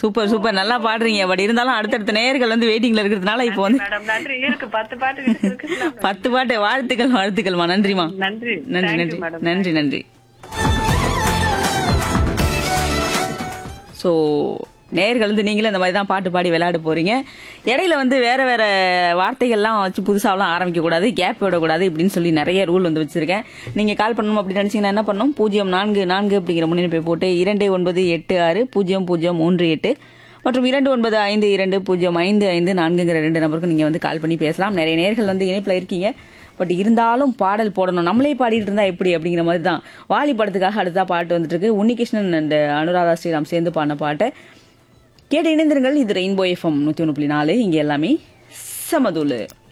Super super நல்லா பாடுறீங்க but இருந்தாலும் அடுத்தடுத்த நேயர்கள் வந்து வெயிட்டிங்ல இருக்கிறதுனால இப்போ வந்து மேடம் நன்றி இருக்கு பத்து பாட்டு இருக்கு இருக்குல்ல? பத்து பாட்டு வாழ்த்துக்கள் வாழ்த்துக்கள்மா நன்றிமா நன்றி நன்றி Thank you, நன்றி madam. நன்றி நன்றி ஸோ நேயர்கள் வந்து நீங்களும் இந்த மாதிரி தான் பாட்டு பாடி விளையாட போறீங்க இடையில வந்து வேற வேற வார்த்தைகள்லாம் வச்சு புதுசாலாம் ஆரம்பிக்க கூடாது கேப் விடக்கூடாது இப்படின்னு சொல்லி நிறைய ரூல் வந்து வச்சிருக்கேன் நீங்க கால் பண்ணணும் அப்படின்னு நினைச்சீங்கன்னா என்ன பண்ணணும் பூஜ்ஜியம் நான்கு நான்கு அப்படிங்கிற முன்னிணைப்பை போட்டு இரண்டு ஒன்பது எட்டு ஆறு பூஜ்ஜியம் பூஜ்ஜியம் மூன்று எட்டு மற்றும் இரண்டு ஒன்பது ஐந்து இரண்டு பூஜ்ஜியம் ஐந்து ஐந்து நான்குங்கிற ரெண்டு நம்பருக்கு நீங்க வந்து கால் பண்ணி பேசலாம் நிறைய நேர்கள் வந்து இணைப்பில் இருக்கீங்க பட் இருந்தாலும் பாடல் போடணும் நம்மளே பாடிட்டு இருந்தா எப்படி அப்படிங்கிற மாதிரி தான் வாலி படத்துக்காக அடுத்தா பாட்டு வந்துட்டு இருக்கு உன்னிகிருஷ்ணன் அண்ட் அனுராதா ஸ்ரீராம் சேர்ந்து பாடின பாட்டை கேட்டு இணைந்திருங்கள் இது ரெயின்போ எஃப்எம் நூற்றி ஒன்று புள்ளி நாலு இங்கே எல்லாமே சமதூளு